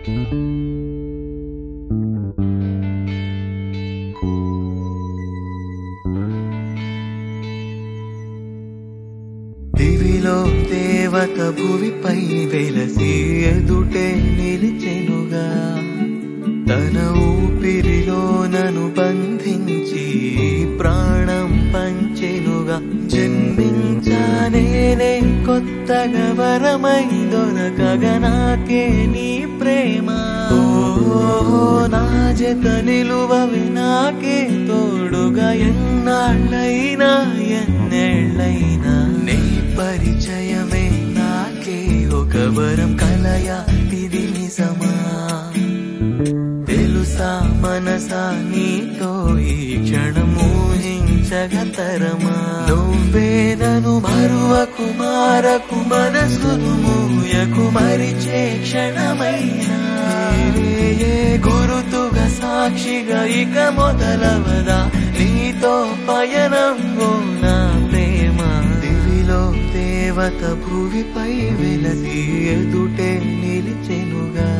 దివిలో దేవత భువిపై వెలసి ఎదుటే నిలిచెనుగా తన ఊపిరిలో నను బంధించి ప్రాణం పంచెనుగా జన్మించానేనే కొత్తగా వరమై దొరకగా నాకే నీ ప్రేమ ఓ నా జత నిలువవి నాకే తోడుగా ఎన్నాళ్ళైనా ఎన్నేళ్ళైనా నీ పరిచయమే నాకే ఒక వరం కలయా ఇది నిజమా తెలుసా మనసా నీతో ఈ క్షణం ఊహించగతరమా నువ్వేదను మరువకు మారకు మనసును మూయకు మరిచే క్షణమైనా ఏ గురుతుగా సాక్షిగా ఇక మొదలవదా నీతో పయనం ఓ నా ప్రేమ దివిలో దేవత భూమిపై వెలసి ఎదుటే నిలిచెనుగా